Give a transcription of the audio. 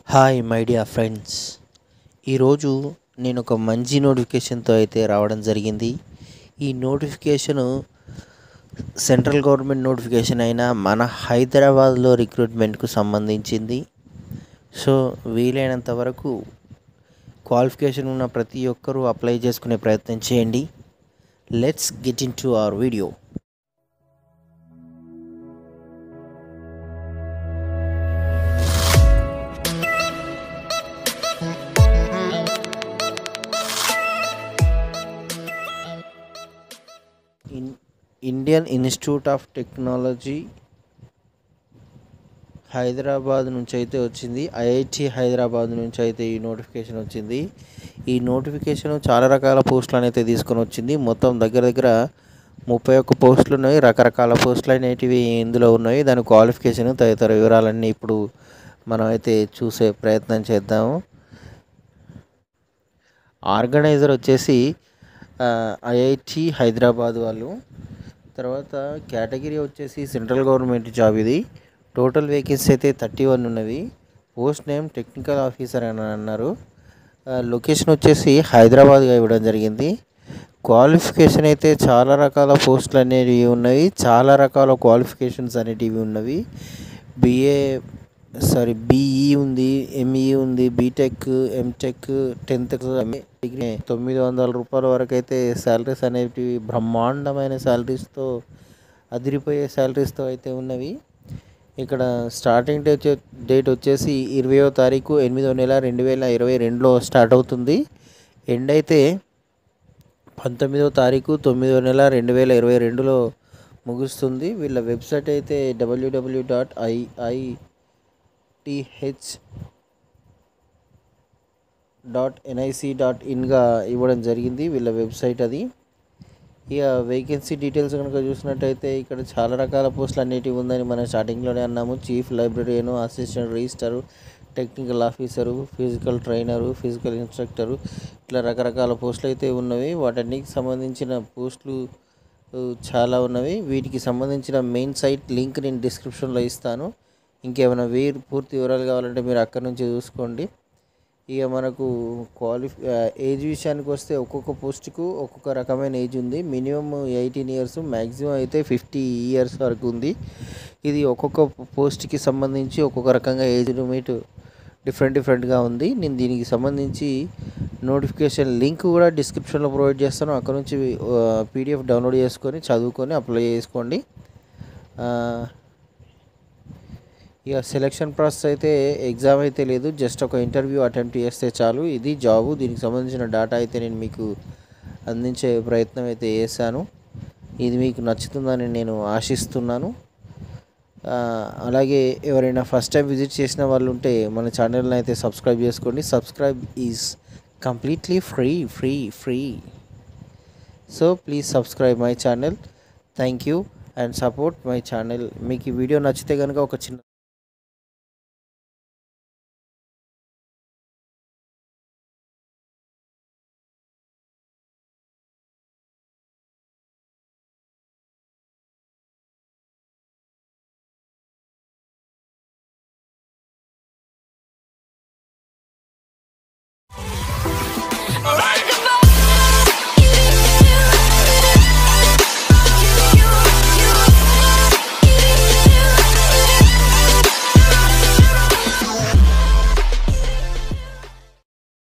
hi my dear friends ఈరోజు నేను ఒక మంచి నోటిఫికేషన్తో అయితే రావడం జరిగింది ఈ నోటిఫికేషను సెంట్రల్ గవర్నమెంట్ నోటిఫికేషన్ అయిన మన హైదరాబాద్లో రిక్రూట్మెంట్కు సంబంధించింది సో వీలైనంత వరకు క్వాలిఫికేషన్ ఉన్న ప్రతి ఒక్కరూ అప్లై చేసుకునే ప్రయత్నం చేయండి let's get into our video in Indian Institute of Technology Hyderabad నుంచి అయితే వచ్చింది ఐఐటి హైదరాబాద్ నుంచి అయితే ఈ నోటిఫికేషన్ వచ్చింది ఈ నోటిఫికేషన్ చాలా రకాల పోస్టులను అయితే తీసుకొని వచ్చింది మొత్తం దగ్గర దగ్గర ముప్పై ఒక్క పోస్టులు ఉన్నాయి రకరకాల పోస్టులు అనేటివి ఇందులో ఉన్నాయి దాని క్వాలిఫికేషన్ తదితర వివరాలన్నీ ఇప్పుడు మనం అయితే చూసే ప్రయత్నం చేద్దాము ఆర్గనైజర్ వచ్చేసి ఐఐటి హైదరాబాద్ వాళ్ళు తర్వాత కేటగిరీ వచ్చేసి సెంట్రల్ గవర్నమెంట్ జాబ్ ఇది టోటల్ వేకెన్సీ అయితే థర్టీ వన్ ఉన్నవి పోస్ట్ నేమ్ టెక్నికల్ ఆఫీసర్ అని అన్నారు లొకేషన్ వచ్చేసి హైదరాబాద్గా ఇవ్వడం జరిగింది క్వాలిఫికేషన్ అయితే చాలా రకాల పోస్టులు అనేవి ఉన్నాయి చాలా రకాల క్వాలిఫికేషన్స్ అనేటివి ఉన్నవి బిఏ సారీ బీఈ ఉంది ఎంఈ ఉంది బీటెక్ ఎంటెక్ టెన్త్ డిగ్రీ తొమ్మిది వందల రూపాయల వరకు అయితే శాలరీస్ అనేవి బ్రహ్మాండమైన శాలరీస్తో అదిరిపోయే శాలరీస్తో అయితే ఉన్నవి ఇక్కడ స్టార్టింగ్ డేట్ డేట్ వచ్చేసి ఇరవయో తారీఖు ఎనిమిదో నెల రెండు వేల ఇరవై రెండులో స్టార్ట్ అవుతుంది ఎండ్ అయితే పంతొమ్మిదో తారీఖు తొమ్మిదో నెల రెండు వేల ఇరవై రెండులో ముగుస్తుంది వీళ్ళ వెబ్సైట్ అయితే WW dot IITH dot NIC dot ఇన్గా ఇవ్వడం జరిగింది వీళ్ళ వెబ్సైట్ అది ఇక వేకెన్సీ డీటెయిల్స్ కనుక చూసినట్టయితే ఇక్కడ చాలా రకాల పోస్టులు అన్నిటివి ఉందని మనం స్టార్టింగ్లోనే అన్నాము చీఫ్ లైబ్రరీను assistant registrar technical officer physical trainer physical instructor ఇట్లా రకరకాల పోస్టులు అయితే ఉన్నవి వాటన్నిటికి సంబంధించిన పోస్టులు చాలా ఉన్నవి వీటికి సంబంధించిన మెయిన్ సైట్ లింక్ నేను డిస్క్రిప్షన్లో ఇస్తాను ఇంకేమైనా వేరు పూర్తి వివరాలు కావాలంటే మీరు అక్కడ నుంచి చూసుకోండి ఇక మనకు క్వాలిఫి ఏజ్ విషయానికి వస్తే ఒక్కొక్క పోస్ట్కు ఒక్కొక్క రకమైన ఏజ్ ఉంది మినిమం ఎయిటీన్ ఇయర్స్ మ్యాక్సిమం అయితే ఫిఫ్టీ ఇయర్స్ వరకు ఉంది ఇది ఒక్కొక్క పోస్ట్కి సంబంధించి ఒక్కొక్క రకంగా ఏజ్ లిమిట్ డిఫరెంట్ డిఫరెంట్గా ఉంది నేను దీనికి సంబంధించి నోటిఫికేషన్ లింక్ కూడా డిస్క్రిప్షన్లో ప్రొవైడ్ చేస్తాను అక్కడ నుంచి పీడిఎఫ్ డౌన్లోడ్ చేసుకొని చదువుకొని అప్లై చేసుకోండి ఇక సెలక్షన్ ప్రాసెస్ అయితే ఎగ్జామ్ అయితే లేదు జస్ట్ ఒక ఇంటర్వ్యూ అటెంప్ట్ చేస్తే చాలు ఇది జాబు దీనికి సంబంధించిన డేటా అయితే నేను మీకు అందించే ప్రయత్నం అయితే చేశాను ఇది మీకు నచ్చుతుందని నేను ఆశిస్తున్నాను అలాగే ఎవరైనా ఫస్ట్ టైం విజిట్ చేసిన వాళ్ళు ఉంటే మన ఛానల్ని అయితే సబ్స్క్రైబ్ చేసుకోండి subscribe is completely free free free so please subscribe my channel thank you and support my channel మీకు ఈ వీడియో నచ్చితే కనుక ఒక చిన్న